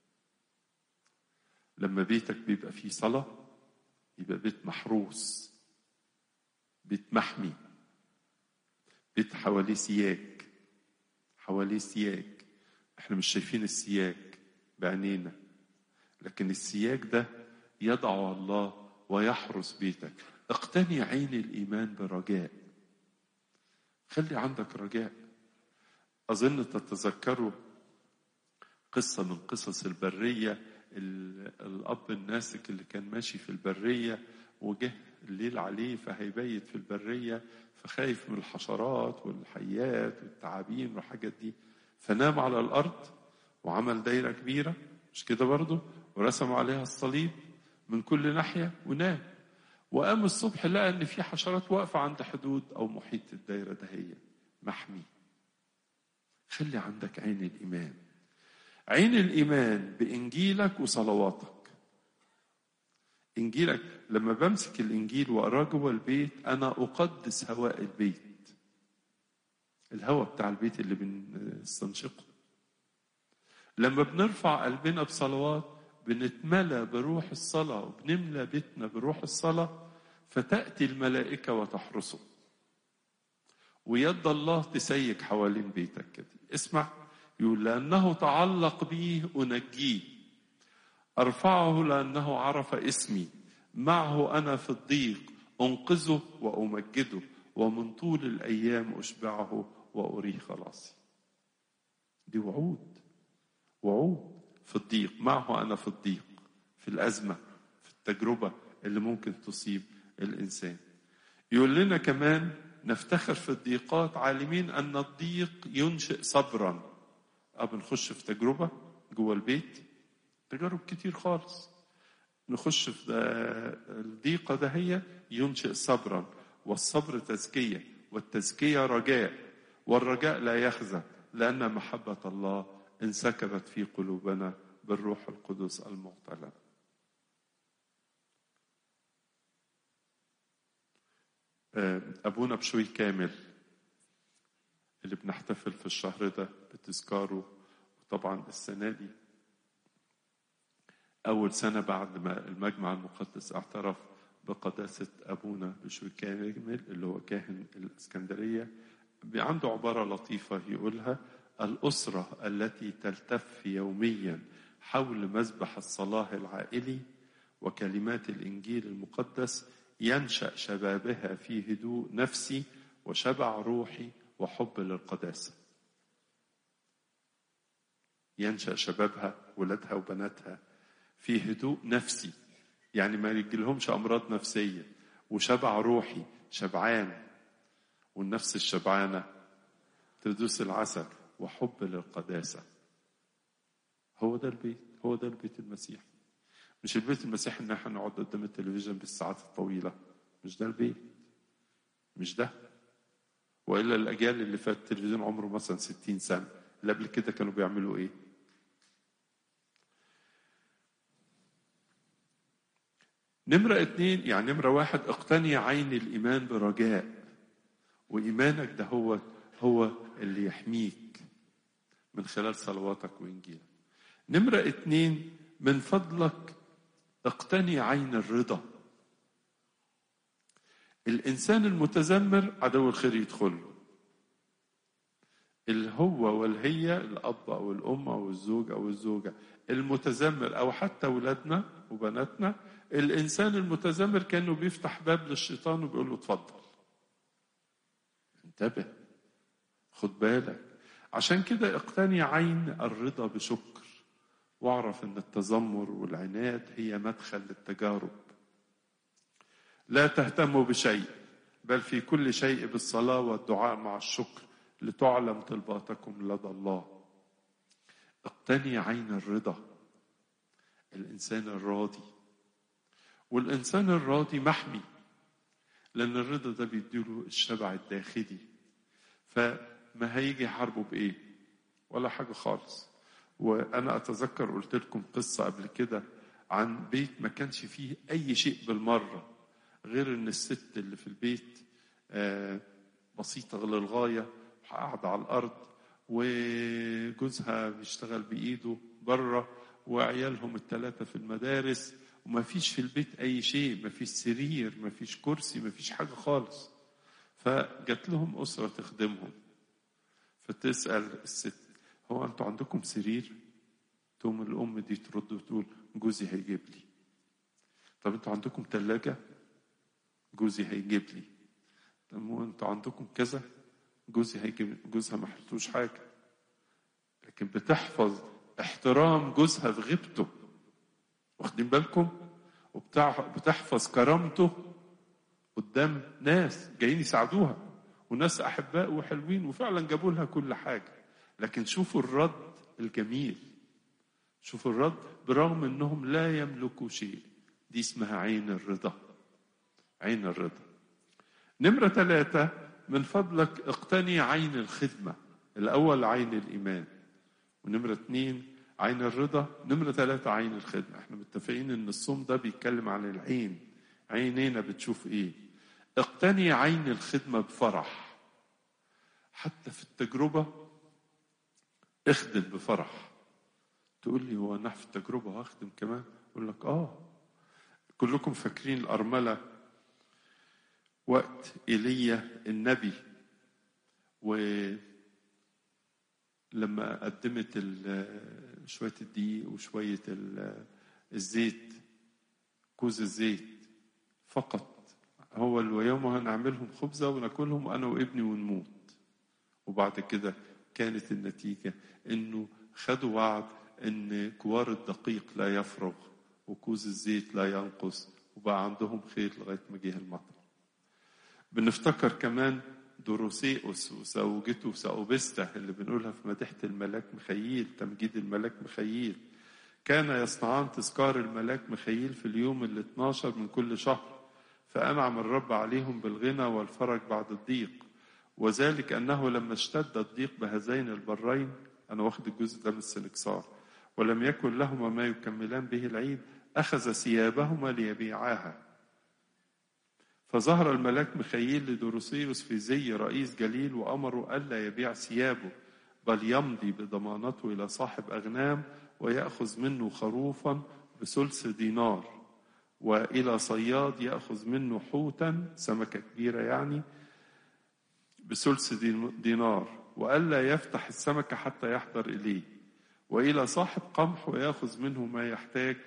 لما بيتك بيبقى فيه صلاة يبقى بيت محروس بيت محمي بيت حواليه سياج حواليه سياج احنا مش شايفين السياج بعينينا لكن السياج ده يضع الله ويحرس بيتك اقتني عين الإيمان برجاء خلي عندك رجاء أظن تتذكروا قصة من قصص البرية الأب الناسك اللي كان ماشي في البرية وجه الليل عليه فهيبيت في البرية فخايف من الحشرات والحيات والتعابين والحاجات دي فنام على الأرض وعمل دايرة كبيرة مش كده برضه ورسم عليها الصليب من كل ناحية ونام وقام الصبح لقى ان في حشرات واقفة عند حدود او محيط الدايرة دهية محمي خلي عندك عين الإيمان عين الإيمان بإنجيلك وصلواتك إنجيلك لما بمسك الإنجيل وأقراه جوه البيت أنا أقدس هواء البيت الهواء بتاع البيت اللي بنستنشقه لما بنرفع قلبنا بصلوات بنتملى بروح الصلاة وبنملى بيتنا بروح الصلاة فتأتي الملائكة وتحرسه ويد الله تسيك حوالين بيتك كده اسمع يقول لأنه تعلق بي أنجيه أرفعه لأنه عرف اسمي معه أنا في الضيق أنقذه وأمجده ومن طول الأيام أشبعه وأريه خلاصي دي وعود وعود في الضيق معه أنا في الضيق في الأزمة في التجربة اللي ممكن تصيب الإنسان يقول لنا كمان نفتخر في الضيقات عالمين أن الضيق ينشئ صبرا أه بنخش في تجربة جوه البيت تجارب كتير خالص نخش في الضيقة ده هي ينشئ صبرا والصبر تزكية والتزكية رجاء والرجاء لا يخزى لأن محبة الله انسكبت في قلوبنا بالروح القدس المعتلى أبونا بشوي كامل اللي بنحتفل في الشهر ده بتذكاره وطبعا السنة دي أول سنة بعد ما المجمع المقدس اعترف بقداسة أبونا بشوي كامل اللي هو كاهن الإسكندرية عنده عبارة لطيفة يقولها الأسرة التي تلتف يوميا حول مذبح الصلاة العائلي وكلمات الإنجيل المقدس ينشأ شبابها في هدوء نفسي وشبع روحي وحب للقداسة ينشأ شبابها ولادها وبناتها في هدوء نفسي يعني ما يجيلهمش أمراض نفسية وشبع روحي شبعان والنفس الشبعانة تدوس العسل وحب للقداسة هو ده البيت هو ده البيت المسيحي مش البيت المسيحي ان احنا نقعد قدام التلفزيون بالساعات الطويلة مش ده البيت مش ده والا الاجيال اللي فات التلفزيون عمره مثلا 60 سنة اللي قبل كده كانوا بيعملوا ايه نمرة اتنين يعني نمرة واحد اقتني عين الإيمان برجاء وإيمانك ده هو هو اللي يحميك من خلال صلواتك وإنجيلك نمرة اتنين من فضلك اقتني عين الرضا الإنسان المتذمر عدو الخير يدخله اللي هو والهي الأب أو الأم أو الزوج أو الزوجة المتذمر أو حتى ولادنا وبناتنا الإنسان المتذمر كأنه بيفتح باب للشيطان وبيقول له اتفضل انتبه خد بالك عشان كده اقتني عين الرضا بشكر واعرف ان التذمر والعناد هي مدخل للتجارب لا تهتموا بشيء بل في كل شيء بالصلاه والدعاء مع الشكر لتعلم طلباتكم لدى الله اقتني عين الرضا الانسان الراضي والانسان الراضي محمي لان الرضا ده بيديله الشبع الداخلي فما هيجي يحاربه بايه ولا حاجه خالص وانا اتذكر قلت لكم قصه قبل كده عن بيت ما كانش فيه أي شيء بالمرة غير إن الست اللي في البيت آه، بسيطة للغاية قاعدة على الأرض وجوزها بيشتغل بإيده بره وعيالهم الثلاثة في المدارس وما فيش في البيت أي شيء ما فيش سرير ما فيش كرسي ما فيش حاجة خالص فجات لهم أسرة تخدمهم فتسأل الست هو أنتوا عندكم سرير؟ تقوم الأم دي ترد وتقول جوزي هيجيب لي طب أنتوا عندكم ثلاجة؟ جوزي هيجيب لي طب وأنتوا عندكم كذا؟ جوزي هيجيب جوزها ما حلتوش حاجة لكن بتحفظ احترام جوزها في غيبته واخدين بالكم وبتحفظ كرامته قدام ناس جايين يساعدوها وناس احباء وحلوين وفعلا جابوا لها كل حاجه لكن شوفوا الرد الجميل شوفوا الرد برغم انهم لا يملكوا شيء دي اسمها عين الرضا عين الرضا نمرة ثلاثة من فضلك اقتني عين الخدمة الأول عين الإيمان ونمرة اثنين عين الرضا نمرة ثلاثة عين الخدمة احنا متفقين ان الصوم ده بيتكلم عن العين عينينا بتشوف ايه اقتني عين الخدمة بفرح حتى في التجربة اخدم بفرح تقول لي هو انا في التجربة هخدم كمان اقول لك اه كلكم فاكرين الأرملة وقت ايليا النبي ولما قدمت ال- شوية الدقيق وشوية ال- الزيت كوز الزيت فقط هو اللي ويومها هنعملهم خبزة وناكلهم أنا وابني ونموت وبعد كده كانت النتيجة إنه خدوا وعد إن كوار الدقيق لا يفرغ وكوز الزيت لا ينقص وبقى عندهم خير لغاية ما جه المطر بنفتكر كمان دروسيوس وزوجته ساوبستا اللي بنقولها في مديحة الملاك مخيل تمجيد الملاك مخيل كان يصنعان تذكار الملاك مخيل في اليوم ال 12 من كل شهر فأنعم الرب عليهم بالغنى والفرج بعد الضيق وذلك أنه لما اشتد الضيق بهذين البرين أنا واخد الجزء ده من السنكسار ولم يكن لهما ما يكملان به العيد أخذ ثيابهما ليبيعاها فظهر الملاك مخيل لدروسيوس في زي رئيس جليل وأمره ألا يبيع ثيابه بل يمضي بضمانته إلى صاحب أغنام ويأخذ منه خروفا بثلث دينار وإلى صياد يأخذ منه حوتا سمكة كبيرة يعني بثلث دين- دينار وألا يفتح السمكة حتى يحضر إليه وإلى صاحب قمح ويأخذ منه ما يحتاج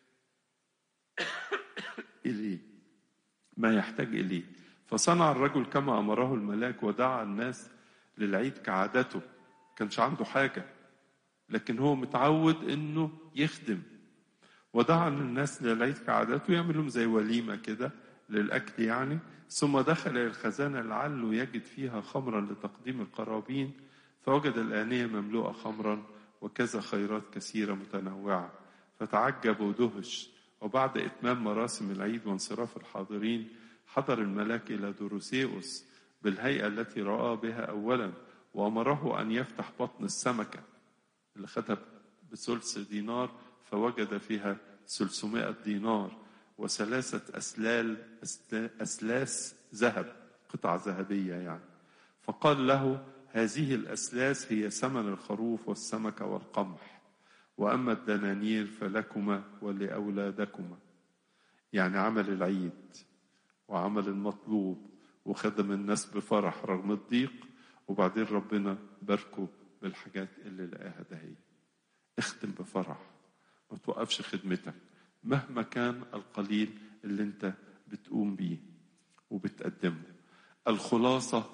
إليه ما يحتاج إليه فصنع الرجل كما أمره الملاك ودعا الناس للعيد كعادته كانش عنده حاجة لكن هو متعود إنه يخدم ودعا الناس للعيد كعادته يعمل لهم زي وليمة كده للأكل يعني ثم دخل إلى الخزانة لعله يجد فيها خمرا لتقديم القرابين فوجد الآنية مملوءة خمرا وكذا خيرات كثيرة متنوعة فتعجب ودهش وبعد إتمام مراسم العيد وانصراف الحاضرين حضر الملاك إلى دروسيوس بالهيئة التي رأى بها أولا وأمره أن يفتح بطن السمكة اللي خدها بثلث دينار فوجد فيها 300 دينار وثلاثة أسلال أسلاس ذهب قطع ذهبية يعني فقال له هذه الأسلاس هي ثمن الخروف والسمكة والقمح وأما الدنانير فلكما ولأولادكما يعني عمل العيد وعمل المطلوب وخدم الناس بفرح رغم الضيق وبعدين ربنا باركه بالحاجات اللي لقاها دهية اخدم بفرح ما توقفش خدمتك مهما كان القليل اللي انت بتقوم بيه وبتقدمه الخلاصة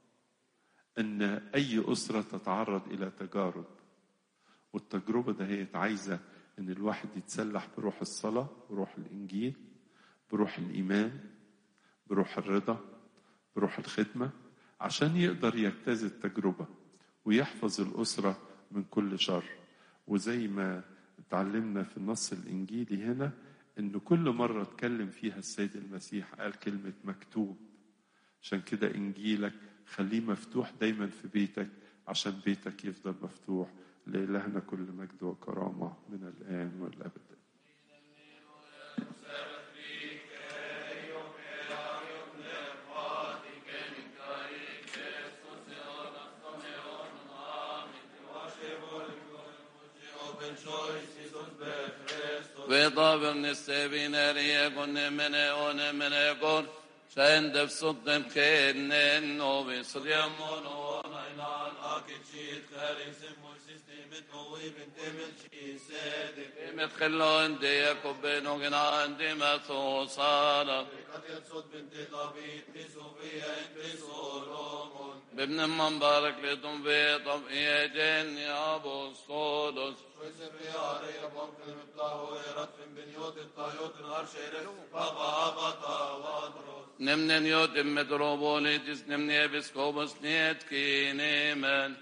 ان اي اسرة تتعرض الى تجارب والتجربة ده هي عايزة ان الواحد يتسلح بروح الصلاة بروح الانجيل بروح الايمان بروح الرضا بروح الخدمة عشان يقدر يجتاز التجربة ويحفظ الأسرة من كل شر وزي ما اتعلمنا في النص الإنجيلي هنا إن كل مرة اتكلم فيها السيد المسيح قال كلمة مكتوب عشان كده إنجيلك خليه مفتوح دايما في بيتك عشان بيتك يفضل مفتوح لإلهنا كل مجد وكرامة من الآن والأبد وطابر نستبين ريكون من اون من اكون شاين دف صدن كنن نوبي صديمون ونايلان اكيد خارسم وسيستم توي بنت ملشي سيدك متخلون دي كوبين وغنا دي ما توصالا بابن مبارك لتم في طبيعة جن يا ابو صولوس نمن يوت متروبوليتس نمن ابسكوبس نيت كيني من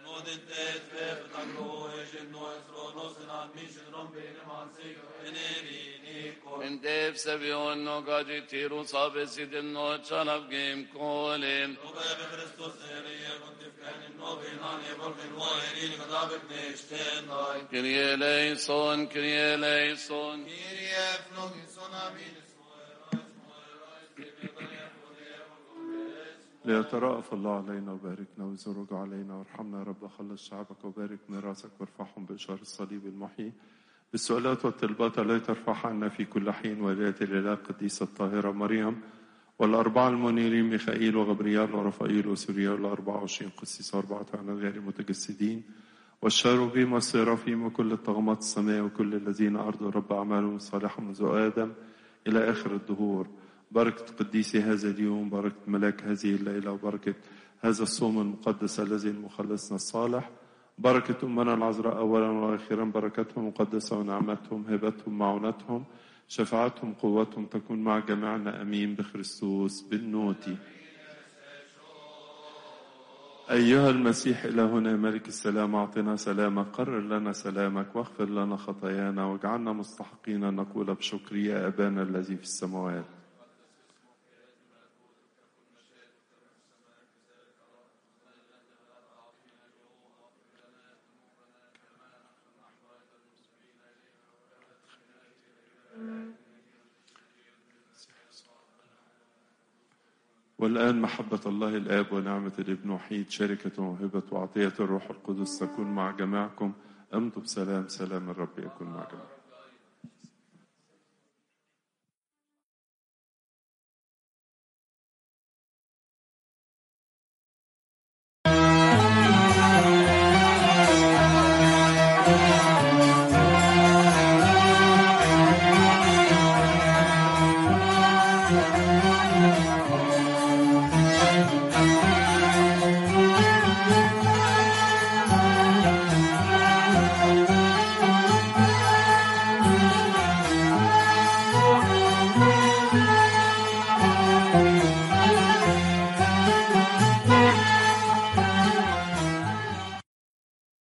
من ديف سبيون نو قاجي تيرو صاب سيدن نو تشالف جيم كولين كريه ليسون كريه ليسون ليترأف الله علينا وباركنا ويزرج علينا وارحمنا يا رب خلص شعبك وبارك ميراثك وارفعهم بإشارة الصليب المحيي بالسؤالات والطلبات التي ترفعها عنا في كل حين ولاية الإله القديسة الطاهرة مريم والأربعة المنيرين ميخائيل وغبريال ورفائيل وسوريا والأربعة وعشرين قسيس وأربعة عنا غير متجسدين والشاروبيم والسيرافيم وكل الطغمات السماء وكل الذين أرضوا رب أعمالهم الصالحة منذ آدم إلى آخر الدهور بركة قديسي هذا اليوم بركة ملاك هذه الليلة وبركة هذا الصوم المقدس الذي مخلصنا الصالح بركة أمنا العذراء أولا وآخرا بركتهم مقدسة ونعمتهم هبتهم معونتهم شفاعتهم قوتهم تكون مع جميعنا أمين بخريستوس بالنوتي أيها المسيح إلهنا ملك السلام أعطنا سلامك قرر لنا سلامك واغفر لنا خطايانا واجعلنا مستحقين أن نقول بشكر يا أبانا الذي في السماوات والآن محبة الله الآب ونعمة الابن وحيد شركة وهبة وعطية الروح القدس تكون مع جميعكم أمضوا بسلام سلام الرب يكون مع جميعكم